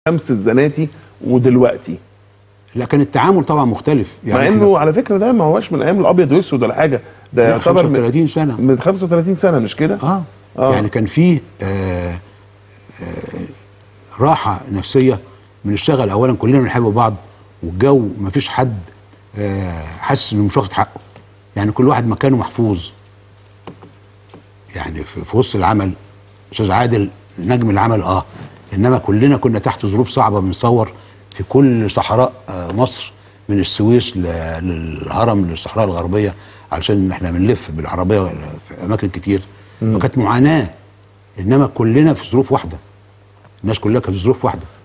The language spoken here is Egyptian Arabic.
شمس الزناتي ودلوقتي لا كان التعامل طبعا مختلف مع إحنا انه على فكره ده ما هوش من ايام الابيض واسود ولا حاجه ده لا، يعتبر من 35 سنه من 35 سنه مش كده؟ اه, آه. يعني كان فيه آه آه راحه نفسيه بنشتغل اولا كلنا بنحب بعض والجو ما فيش حد آه حاسس انه مش واخد حقه يعني كل واحد مكانه محفوظ يعني في, في وسط العمل استاذ عادل نجم العمل اه انما كلنا كنا تحت ظروف صعبه بنصور في كل صحراء آه مصر من السويس ل- للهرم للصحراء الغربيه علشان احنا بنلف بالعربيه في اماكن كتير فكانت معاناه انما كلنا في ظروف واحده الناس كلها كانت في ظروف واحده